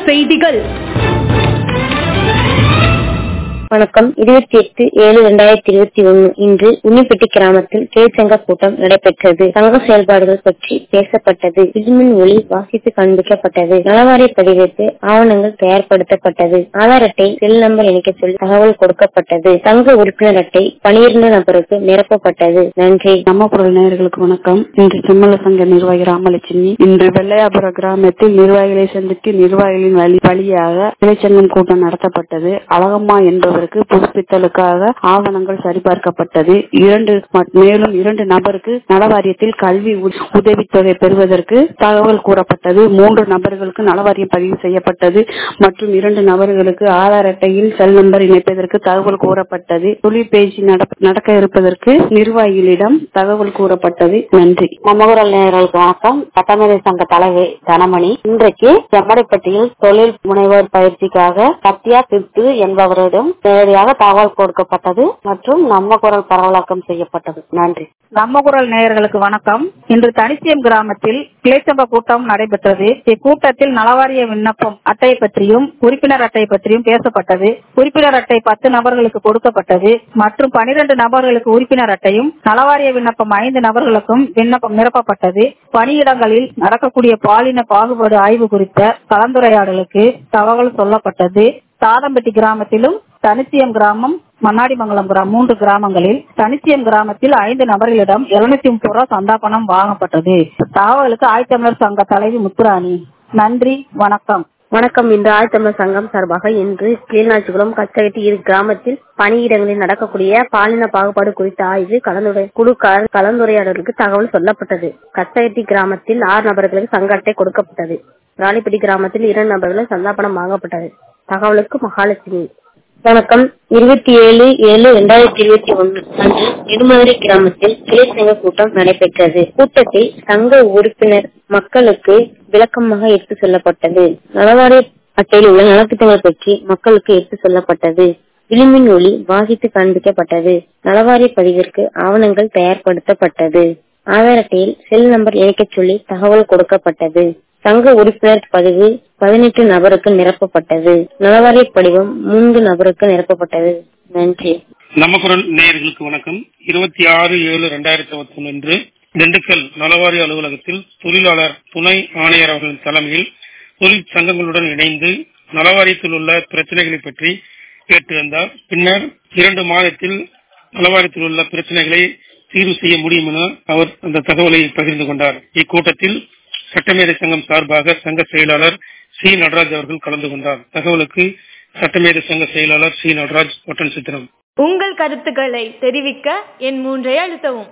செய்திகள் வணக்கம் இருபத்தி எட்டு ஏழு இரண்டாயிரத்தி இருபத்தி ஒன்னு இன்று உன்னிப்பட்டி கிராமத்தில் தொழிற்சங்க கூட்டம் நடைபெற்றது சங்க செயல்பாடுகள் பற்றி பேசப்பட்டது விண்மின் ஒளி வாசித்து காண்பிக்கப்பட்டது நலவாரிய பதிவிற்கு ஆவணங்கள் தயார்படுத்தப்பட்டது ஆதார் அட்டை செல் நம்பர் இணைக்க சொல்லி தகவல் கொடுக்கப்பட்டது சங்க உறுப்பினர் அட்டை பனிரெண்டு நபருக்கு நிரப்பப்பட்டது நன்றி நம்ம குரல் நேயர்களுக்கு வணக்கம் இன்று செம்மல சங்க நிர்வாகி ராமலட்சுமி இன்று வெள்ளையாபுர கிராமத்தில் நிர்வாகிகளை சந்தித்து நிர்வாகிகளின் வழி வழியாக தொழிற்சங்கம் கூட்டம் நடத்தப்பட்டது அழகம்மா என்பவருக்கு புதுப்பித்தலுக்காக ஆவணங்கள் சரிபார்க்கப்பட்டது இரண்டு ம- மேலும் இரண்டு நபருக்கு நலவாரியத்தில் கல்வி உ- உதவித்தொகை பெறுவதற்கு தகவல் கூறப்பட்டது மூன்று நபர்களுக்கு நலவாரியம் பதிவு செய்யப்பட்டது மற்றும் இரண்டு நபர்களுக்கு ஆதார் அட்டையில் செல் நம்பர் இணைப்பதற்கு தகவல் கூறப்பட்டது தொழிற்பயிற்சி நடப்ப- நடக்க இருப்பதற்கு நிர்வாகிகளிடம் தகவல் கூறப்பட்டது நன்றி மமகுரல் நேயர்களுக்கு வணக்கம் சட்டமேதை சங்க தலைவர் தனமணி இன்றைக்கு செம்மடைப்பட்டியில் தொழில் முனைவோர் பயிற்சிக்காக சத்யா சித்து என்பவரிடம் நேரடியாக தகவல் கொடுக்கப்பட்டது மற்றும் நம்ம குரல் பரவலாக்கம் செய்யப்பட்டது நன்றி நம்ம குரல் நேயர்களுக்கு வணக்கம் இன்று தனிச்சியம் கிராமத்தில் கிளைச்சங்க கூட்டம் நடைபெற்றது இக்கூட்டத்தில் நலவாரிய விண்ணப்பம் அட்டை பற்றியும் உறுப்பினர் அட்டை பற்றியும் பேசப்பட்டது உறுப்பினர் அட்டை பத்து நபர்களுக்கு கொடுக்கப்பட்டது மற்றும் பனிரெண்டு நபர்களுக்கு உறுப்பினர் அட்டையும் நலவாரிய விண்ணப்பம் ஐந்து நபர்களுக்கும் விண்ணப்பம் நிரப்பப்பட்டது பணியிடங்களில் நடக்கக்கூடிய பாலின பாகுபாடு ஆய்வு குறித்த கலந்துரையாடலுக்கு தகவல் சொல்லப்பட்டது தாதம்பட்டி கிராமத்திலும் தனிச்சியம் கிராமம் மண்ணாடிமங்கலம் கிராமம் மூன்று கிராமங்களில் தனிச்சியம் கிராமத்தில் ஐந்து நபர்களிடம் எழுநூத்தி முப்பது ரூபாய் சந்தா பணம் வாங்கப்பட்டது தகவலுக்கு ஆய்த்தமிழர் சங்க தலைவி முத்துராணி நன்றி வணக்கம் வணக்கம் இன்று ஆழ்த்தமிழர் சங்கம் சார்பாக இன்று கீழ்நாச்சிகுளம் கச்சகட்டி இரு கிராமத்தில் பணியிடங்களில் நடக்கக்கூடிய பாலின பாகுபாடு குறித்த ஆய்வு கலந்துரை குழு க- கலந்துரையாடலுக்கு தகவல் சொல்லப்பட்டது கச்சகட்டி கிராமத்தில் ஆறு நபர்களுக்கு சங்க அட்டை கொடுக்கப்பட்டது ராணிப்பட்டி கிராமத்தில் இரண்டு நபர்களுக்கு சந்தாபனம் வாங்கப்பட்டது தகவலுக்கு மகாலட்சுமி வணக்கம் இருபத்தி ஏழு ஏழு இரண்டாயிரத்தி இருபத்தி ஒன்னு அன்று இருமதுரை கிராமத்தில் கிளைச்சங்க கூட்டம் நடைபெற்றது கூட்டத்தில் சங்க உறுப்பினர் மக்களுக்கு விளக்கமாக எடுத்து சொல்லப்பட்டது நலவாரிய அட்டையில் உள்ள நலத்திட்டங்கள் பற்றி மக்களுக்கு எடுத்து சொல்லப்பட்டது விளிம்பின் ஒளி வாசித்து காண்பிக்கப்பட்டது நலவாரிய பதிவிற்கு ஆவணங்கள் தயார்படுத்தப்பட்டது ஆதார் அட்டையில் செல் நம்பர் இணைக்கச் சொல்லி தகவல் கொடுக்கப்பட்டது சங்க உறுப்பினர் பதிவு பதினெட்டு நபருக்கு நிரப்பப்பட்டது நலவாரிய படிவம் மூன்று நபருக்கு நிரப்பப்பட்டது நன்றி நம்ம குரல் நேயர்களுக்கு வணக்கம் இருபத்தி ஆறு ஏழு ரெண்டாயிரத்தி இருபத்தி ஒன்று அன்று திண்டுக்கல் நலவாரி அலுவலகத்தில் தொழிலாளர் துணை ஆணையர் அவர்களின் தலைமையில் தொழிற்சங்கங்களுடன் இணைந்து நலவாரியத்தில் உள்ள பிரச்சனைகளை பற்றி கேட்டு வந்தார் பின்னர் இரண்டு மாதத்தில் நலவாரியத்தில் உள்ள பிரச்சனைகளை தீர்வு செய்ய முடியும் என அவர் அந்த தகவலை பகிர்ந்து கொண்டார் இக்கூட்டத்தில் சட்டமேதை சங்கம் சார்பாக சங்க செயலாளர் சி நடராஜ் அவர்கள் கலந்து கொண்டார் தகவலுக்கு சட்டமேதை சங்க செயலாளர் சி நடராஜ் ஒட்டன் சித்திரம் உங்கள் கருத்துக்களை தெரிவிக்க என் மூன்றை அழுத்தவும்